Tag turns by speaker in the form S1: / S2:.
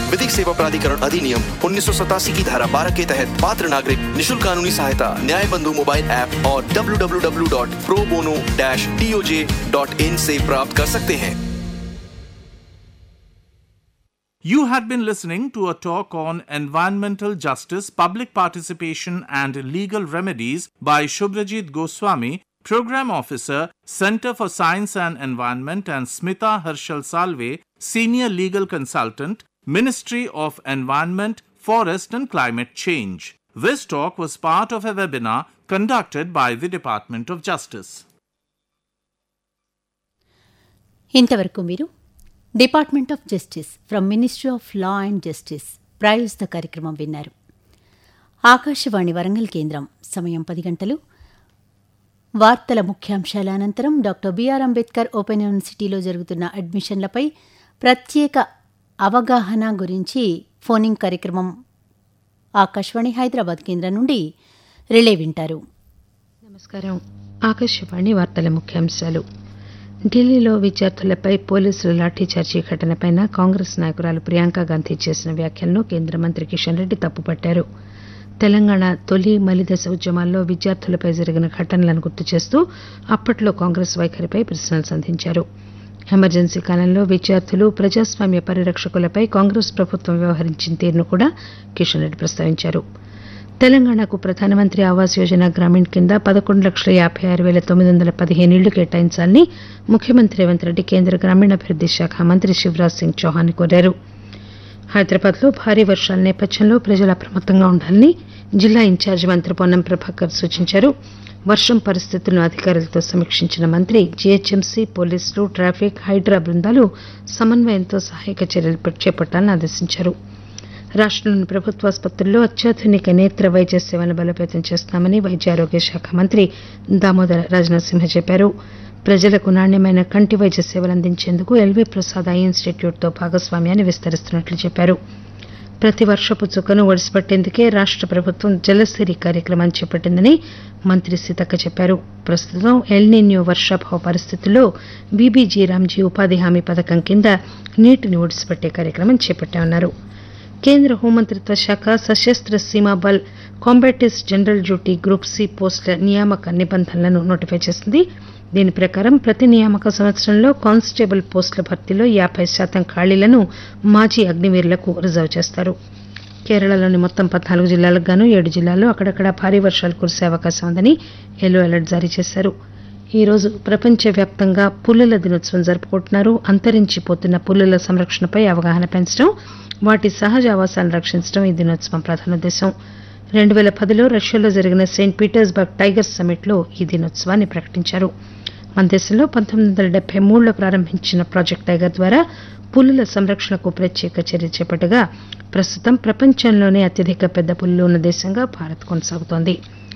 S1: विधिक सेवा प्राधिकरण अधिनियम उन्नीस की धारा 12 के तहत पात्र नागरिक निशुल्क कानूनी सहायता न्याय बंधु मोबाइल ऐप और www.probono-toj.in से प्राप्त कर सकते हैं
S2: You had been listening to a talk on environmental justice, public participation, and legal remedies by Shubhrajit Goswami, Program Officer, Center for Science and Environment, and Smita Harshal Salve, Senior Legal Consultant, Ministry of Environment, Forest and Climate Change. This talk was part of a webinar conducted by the Department of Justice.
S3: ఇంతవరకు మీరు department of justice from ministry of law and justice ప్రాయోజిత కార్యక్రమం విన్నారు ఆకాశవాణి వరంగల్ కేంద్రం సమయం పది గంటలు వార్తల ముఖ్యాంశాల అనంతరం డాక్టర్ బిఆర్ అంబేద్కర్ ఓపెన్ యూనివర్సిటీలో జరుగుతున్న అడ్మిషన్లపై ప్రత్యేక అవగాహన గురించి ఫోనింగ్ కార్యక్రమం ఆకాశవాణి హైదరాబాద్ కేంద్రం నుండి రిలే వింటారు
S4: నమస్కారం ఆకాశవాణి వార్తల ముఖ్యాంశాలు ఢిల్లీలో విద్యార్థులపై పోలీసులు లాఠీచార్జీ ఘటనపై కాంగ్రెస్ నాయకురాలు ప్రియాంక గాంధీ చేసిన వ్యాఖ్యలను కేంద్ర మంత్రి కిషన్ రెడ్డి తప్పుపట్టారు తెలంగాణ తొలి మలిదశ ఉద్యమాల్లో విద్యార్థులపై జరిగిన ఘటనలను గుర్తు చేస్తూ అప్పట్లో కాంగ్రెస్ వైఖరిపై ప్రశ్నలు సంధించారు ఎమర్జెన్సీ కాలంలో విద్యార్థులు ప్రజాస్వామ్య పరిరక్షకులపై కాంగ్రెస్ ప్రభుత్వం వ్యవహరించిన తీరును కూడా కిషన్ రెడ్డి ప్రస్తావించారు తెలంగాణకు ప్రధానమంత్రి ఆవాస్ యోజన గ్రామీణ్ కింద పదకొండు లక్షల యాభై ఆరు వేల తొమ్మిది వందల పదిహేను ఇళ్లు కేటాయించాలని ముఖ్యమంత్రి రేవంత్ రెడ్డి కేంద్ర గ్రామీణాభివృద్ది శాఖ మంత్రి శివరాజ్ సింగ్ చౌహాన్ కోరారు హైదరాబాద్లో భారీ వర్షాల నేపథ్యంలో ప్రజలు అప్రమత్తంగా ఉండాలని జిల్లా ఇన్ఛార్జి మంత్రి పొన్నం ప్రభాకర్ సూచించారు వర్షం పరిస్థితులను అధికారులతో సమీక్షించిన మంత్రి జీహెచ్ఎంసీ పోలీసులు ట్రాఫిక్ హైడ్రా బృందాలు సమన్వయంతో సహాయక చర్యలు చేపట్టాలని ఆదేశించారు రాష్టంలోని ప్రభుత్వాసుపత్రుల్లో అత్యాధునిక నేత్ర వైద్య సేవలను బలోపేతం చేస్తామని వైద్య ఆరోగ్య శాఖ మంత్రి దామోదర రాజనరసింహ చెప్పారు ప్రజలకు నాణ్యమైన కంటి వైద్య సేవలు అందించేందుకు ఎల్వీ ప్రసాద్ ఐ ఇన్స్టిట్యూట్తో భాగస్వామ్యాన్ని విస్తరిస్తున్నట్లు చెప్పారు ప్రతి వర్షపు చుక్కను ఒడిసిపట్టేందుకే రాష్ట ప్రభుత్వం జలసిరి కార్యక్రమాన్ని చేపట్టిందని మంత్రి సీతక్క చెప్పారు ప్రస్తుతం ఎల్నిన్యూ వర్షాభావ పరిస్థితుల్లో బీబీజీ రామ్జీ ఉపాధి హామీ పథకం కింద నీటిని ఒడిసిపట్టే కార్యక్రమం చేపట్టామన్నారు కేంద్ర హోంమంత్రిత్వ శాఖ Sashastra Seema Bal combatants general duty group C పోస్టుల నియామక నిబంధనలను నోటిఫై చేసింది దీని ప్రకారం ప్రతి నియామక సంవత్సరంలో కానిస్టేబుల్ పోస్టుల భర్తీలో యాభై శాతం ఖాళీలను మాజీ అగ్నివీరులకు రిజర్వ్ చేస్తారు కేరళలోని మొత్తం పద్నాలుగు జిల్లాలకు గాను ఏడు జిల్లాల్లో అక్కడక్కడ భారీ వర్షాలు కురిసే అవకాశం ఉందని ఎల్లో అలర్ట్ జారీ చేశారు ఈ రోజు ప్రపంచవ్యాప్తంగా పులుల దినోత్సవం జరుపుకుంటున్నారు అంతరించిపోతున్న పులుల సంరక్షణపై అవగాహన పెంచడం వాటి సహజ ఆవాసాలను రక్షించడం ఈ దినోత్సవం ప్రధాన ఉద్దేశం రెండు వేల పదిలో రష్యాలో జరిగిన సెయింట్ పీటర్స్బర్గ్ టైగర్ సమ్మిట్లో ఈ దినోత్సవాన్ని ప్రకటించారు మన దేశంలో పంతొమ్మిది వందల డెబ్బై మూడులో ప్రారంభించిన ప్రాజెక్ట్ టైగర్ ద్వారా పులుల సంరక్షణకు ప్రత్యేక చర్య చేపట్టగా ప్రస్తుతం ప్రపంచంలోనే అత్యధిక పెద్ద పులులు ఉన్న దేశంగా భారత్ కొనసాగుతోంది